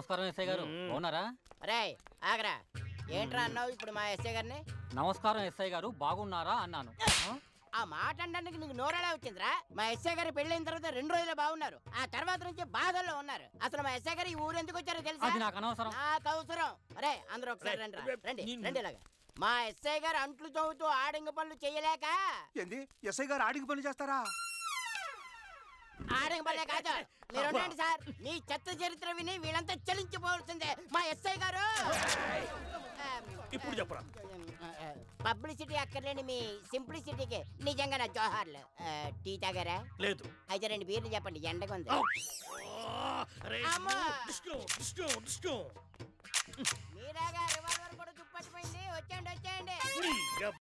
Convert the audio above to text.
నమస్కారం ఎస్ఐ గారు బాగున్నారా రే ఆగరా ఏంట్రా అన్నావు ఇప్పుడు మా ఎస్ఐ గారిని నమస్కారం ఎస్ఐ గారు బాగున్నారా అన్నాను ఆ? ఆ మాట అనడానికి నీకు నోరెలా వచ్చిందిరా మా ఎస్ఐ గారి పెళ్ళైన తర్వాత రెండు రోజులు బాగున్నారు ఆ తర్వాత నుంచి బాధల్లో ఉన్నారు అసలు మా ఎస్ఐ గారు ఈ ఊరు ఎందుకు వచ్చారో తెలుసా అది నాకు అనవసరం నాకు అవసరం అరే అందరూ ఒకసారి రండి రా. రండి రండి ఇలాగా మా ఎస్ఐ గారు అంట్లు తవ్వుతూ ఆడంగ పనులు చేయలేక ఏంది ఎస్ఐ గారు ఆడికి పని చేస్తారా ఆడంగ పనులే కాదు మీరు ఉండండి సార్ మీ చెత్త చరిత్ర విని వీళ్ళంతా చలించిపోవాల్సిందే మా ఎస్ఐ గారు ఇప్పుడు చెప్పరా పబ్లిసిటీ అక్కర్లేని మీ సింప్లిసిటీకి నిజంగా నా జోహార్లు ఆ, టీ తాగారా లేదు అయితే రెండు బీర్లు చెప్పండి ఎండగా ఉంది అరే అమ్మా! Disco disco disco